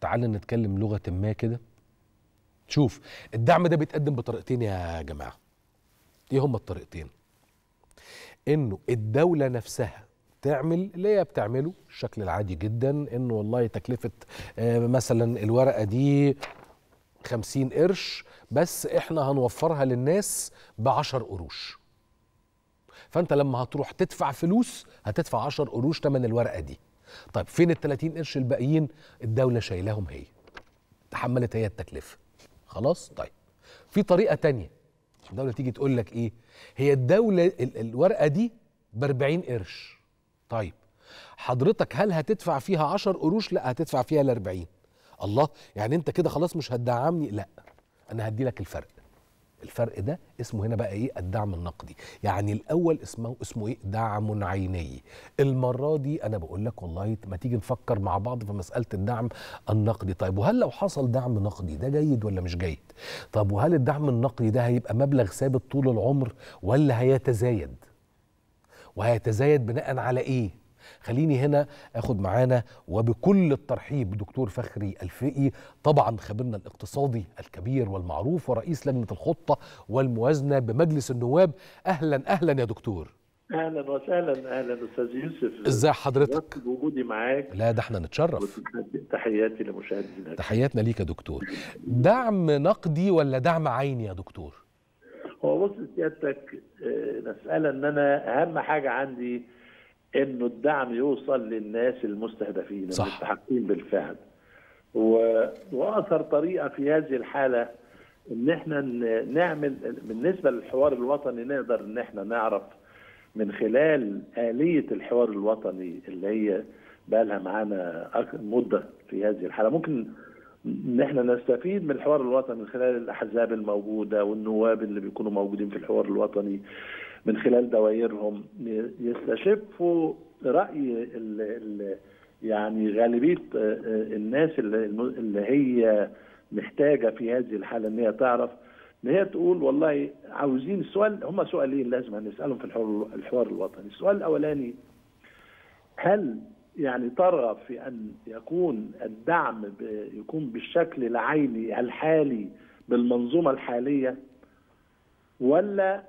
تعال نتكلم لغه ما كده شوف الدعم ده بيتقدم بطريقتين يا جماعه ايه هما الطريقتين انه الدوله نفسها تعمل اللي هي بتعمله الشكل العادي جدا انه والله تكلفه آه، مثلا الورقه دي خمسين قرش بس احنا هنوفرها للناس بعشر قروش فانت لما هتروح تدفع فلوس هتدفع عشر قروش تمن الورقه دي طيب فين ال 30 قرش الباقيين الدوله شايلاهم هي تحملت هي التكلفه خلاص طيب في طريقه تانية الدوله تيجي تقول لك ايه هي الدوله ال- الورقه دي ب 40 قرش طيب حضرتك هل هتدفع فيها 10 قروش لا هتدفع فيها ال 40 الله يعني انت كده خلاص مش هتدعمني لا انا هدي لك الفرق الفرق ده اسمه هنا بقى ايه الدعم النقدي يعني الاول اسمه اسمه ايه دعم عيني المره دي انا بقول لك والله ما تيجي نفكر مع بعض في مساله الدعم النقدي طيب وهل لو حصل دعم نقدي ده جيد ولا مش جيد طب وهل الدعم النقدي ده هيبقى مبلغ ثابت طول العمر ولا هيتزايد وهيتزايد بناء على ايه خليني هنا اخد معانا وبكل الترحيب دكتور فخري الفقي طبعا خبيرنا الاقتصادي الكبير والمعروف ورئيس لجنه الخطه والموازنه بمجلس النواب اهلا اهلا يا دكتور اهلا وسهلا اهلا استاذ يوسف ازاي حضرتك شرفت بوجودي معاك لا ده احنا نتشرف تحياتي لمشاهدينا تحياتنا ليك يا دكتور دعم نقدي ولا دعم عيني يا دكتور هو بص سيادتك آه، مساله ان انا اهم حاجه عندي انه الدعم يوصل للناس المستهدفين صح. المستحقين بالفعل و... واثر طريقه في هذه الحاله ان احنا ن- نعمل بالنسبه للحوار الوطني نقدر ان احنا نعرف من خلال آلية الحوار الوطني اللي هي بقى لها معانا أك- مدة في هذه الحالة ممكن ان احنا نستفيد من الحوار الوطني من خلال الاحزاب الموجوده والنواب اللي بيكونوا موجودين في الحوار الوطني من خلال دوائرهم يستشفوا راي ال ال يعني غالبيه آه، آه، الناس اللي, اللي هي محتاجه في هذه الحاله ان هي تعرف ان هي تقول والله عاوزين السؤال هم سؤالين لازم هنسالهم في الحوار الحوار الوطني السؤال الاولاني هل يعني ترغب في ان يكون الدعم ب- يكون بالشكل العيني الحالي بالمنظومه الحاليه ولا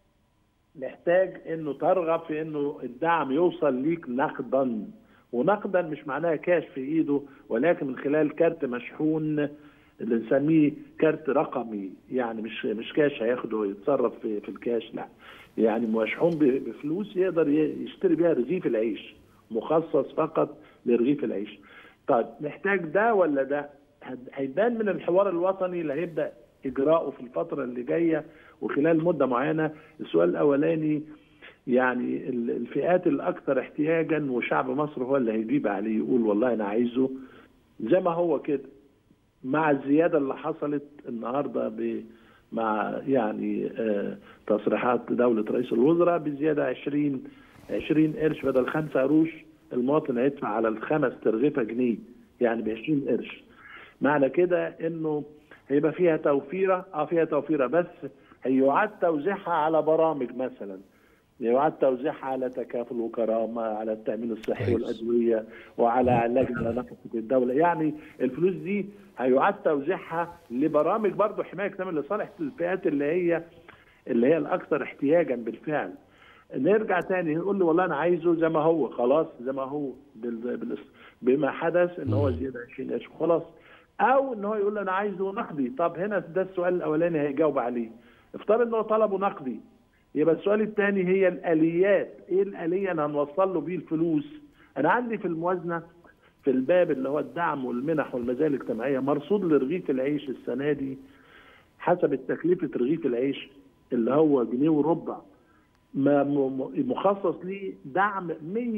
محتاج انه ترغب في انه الدعم يوصل ليك نقدا ونقدا مش معناها كاش في ايده ولكن من خلال كارت مشحون اللي نسميه كارت رقمي يعني مش مش كاش هياخده يتصرف في, في الكاش لا يعني مشحون ب- بفلوس يقدر ي- يشتري بيها رغيف العيش مخصص فقط لرغيف العيش طيب محتاج ده ولا ده هد- هيبان من الحوار الوطني اللي هيبدا اجراؤه في الفتره اللي جايه وخلال مده معينه السؤال الاولاني يعني ال- الفئات الاكثر احتياجا وشعب مصر هو اللي هيجيب عليه يقول والله انا عايزه زي ما هو كده مع الزياده اللي حصلت النهارده ب مع يعني آه تصريحات دوله رئيس الوزراء بزياده 20 20 قرش بدل 5 قروش المواطن هيدفع على الخمس ترغيفه جنيه يعني ب 20 قرش معنى كده انه هيبقى فيها توفيره اه فيها توفيره بس هيعاد توزيعها على برامج مثلا يعاد توزيعها على تكافل وكرامه على التامين الصحي كويس. والادويه وعلى علاج على نفقه الدوله يعني الفلوس دي هيعاد توزيعها لبرامج برضه حمايه كامل لصالح الفئات اللي هي اللي هي الاكثر احتياجا بالفعل نرجع تاني نقول له والله انا عايزه زي ما هو خلاص زي ما هو بال... بال... بما حدث ان هو زياده 20 قرش خلاص او ان هو يقول له انا عايزه نقدي طب هنا ده السؤال الاولاني هيجاوب عليه افترض ان هو طلبه نقدي يبقى السؤال الثاني هي الاليات ايه الاليه اللي هنوصل له بيه الفلوس انا عندي في الموازنه في الباب اللي هو الدعم والمنح والمزايا الاجتماعيه مرصود لرغيف العيش السنه دي حسب تكلفه رغيف العيش اللي هو جنيه وربع ما م- م- مخصص ليه دعم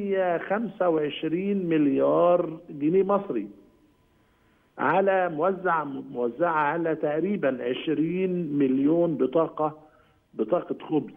125 مليار جنيه مصري على موزع موزعة على تقريبا 20 مليون بطاقة بطاقة خبز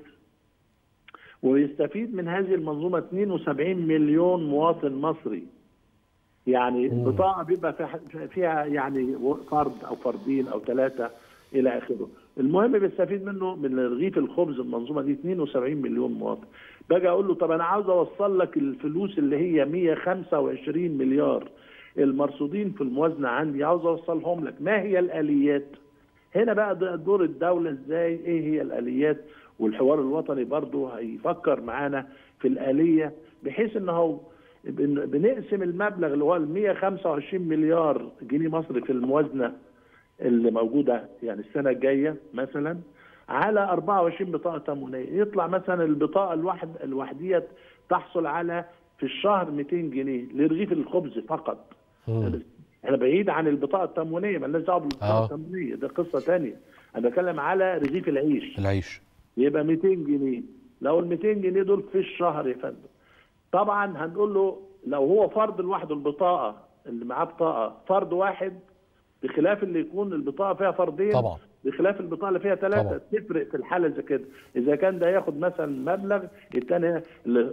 ويستفيد من هذه المنظومة 72 مليون مواطن مصري يعني البطاقة بيبقى فيها- فيها يعني فرد أو فردين أو ثلاثة إلى آخره المهم بيستفيد منه من رغيف الخبز المنظومة دي 72 مليون مواطن باجي أقول له طب أنا عاوز أوصل لك الفلوس اللي هي 125 مليار المرصودين في الموازنه عندي عاوز اوصلهم لك ما هي الاليات هنا بقى ده دور الدوله ازاي ايه هي الاليات والحوار الوطني برضه هيفكر معانا في الاليه بحيث ان هو بن- بنقسم المبلغ اللي هو ال 125 مليار جنيه مصري في الموازنه اللي موجوده يعني السنه الجايه مثلا على 24 بطاقه تموينيه يطلع مثلا البطاقه الواحد الوحديه تحصل على في الشهر 200 جنيه لرغيف الخبز فقط مم. احنا بعيد عن البطاقه التموينيه مالناش دعوه بالبطاقه آه. التموينيه ده قصه ثانيه انا بتكلم على رغيف العيش العيش يبقى 200 جنيه لو ال 200 جنيه دول في الشهر يا فندم طبعا هنقول له لو هو فرد لوحده البطاقه اللي معاه بطاقه فرد واحد بخلاف اللي يكون البطاقه فيها فردين طبعا. بخلاف البطاقه اللي فيها طبعا. ثلاثه تفرق في الحاله زي كده اذا كان ده ياخد مثلا مبلغ الثاني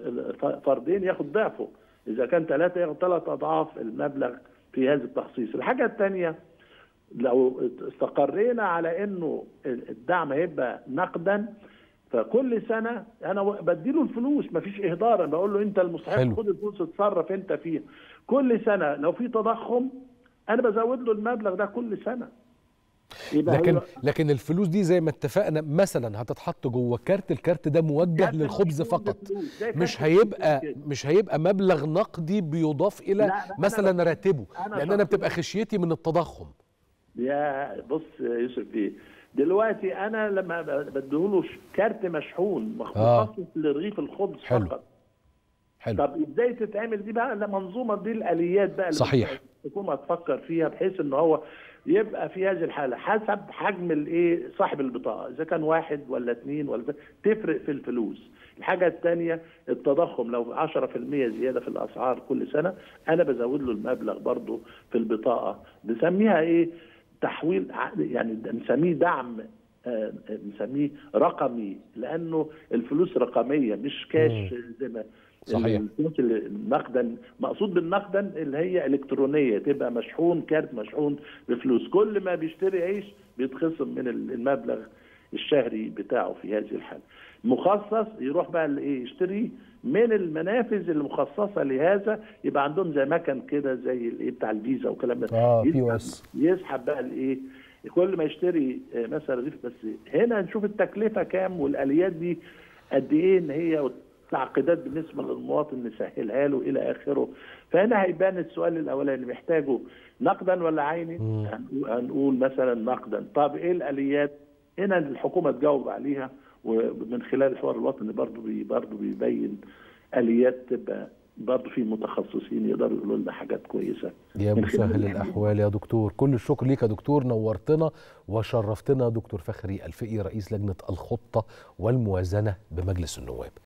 فردين ياخد ضعفه اذا كان ثلاثه ياخد ثلاث اضعاف المبلغ في هذا التخصيص الحاجه الثانيه لو استقرينا على انه الدعم هيبقى نقدا فكل سنه انا بديله الفلوس مفيش اهدار انا بقول له انت المستحق حلو. خد الفلوس اتصرف انت فيها كل سنه لو في تضخم انا بزود له المبلغ ده كل سنه يبقى لكن هو- لكن الفلوس دي زي ما اتفقنا مثلا هتتحط جوه كارت الكارت ده موجه كارت للخبز مشحون فقط بفلوس. ده مش كارت هيبقى مشحون كده. مش هيبقى مبلغ نقدي بيضاف الى لا، لا، أنا مثلا بس- راتبه أنا لان انا شخصياً- بتبقى خشيتي من التضخم يا بص يا يوسف بيه دلوقتي انا لما بديهوله ش- كارت مشحون آه. مخصص لرغيف الخبز حلو. فقط حلو طب ازاي تتعمل دي بقى لا منظومه دي الاليات بقى اللي صحيح. الحكومه تفكر فيها بحيث ان هو يبقى في هذه الحاله حسب حجم الايه صاحب البطاقه اذا كان واحد ولا اثنين ولا تفرق في الفلوس الحاجه الثانيه التضخم لو 10% زياده في الاسعار كل سنه انا بزود له المبلغ برضه في البطاقه بنسميها ايه تحويل ع- يعني نسميه دعم آه، نسميه رقمي لانه الفلوس رقميه مش كاش زي ما صحيح. الفلوس اللي نقدا مقصود بالنقدا اللي هي الكترونيه تبقى مشحون كارت مشحون بفلوس كل ما بيشتري عيش بيتخصم من المبلغ الشهري بتاعه في هذه الحاله مخصص يروح بقى الايه يشتري من المنافذ المخصصه لهذا يبقى عندهم زي مكن كده زي الايه بتاع الفيزا والكلام ده آه، يسحب- POS. يسحب بقى الايه كل ما يشتري آه، مثلا رغيف بس هنا نشوف التكلفه كام والاليات دي قد ايه ان هي تعقيدات بالنسبه للمواطن نسهلها له الى اخره فهنا هيبان السؤال الاولاني محتاجه نقدا ولا عيني هنقول- هنقول مثلا نقدا طب ايه الاليات هنا الحكومه تجاوب عليها ومن خلال الحوار الوطني برضه بي برضه بيبين اليات تبقى برضه في متخصصين يقدروا يقولوا لنا حاجات كويسه يا من خلال مسهل الحوار. الاحوال يا دكتور كل الشكر ليك يا دكتور نورتنا وشرفتنا دكتور فخري الفقي رئيس لجنه الخطه والموازنه بمجلس النواب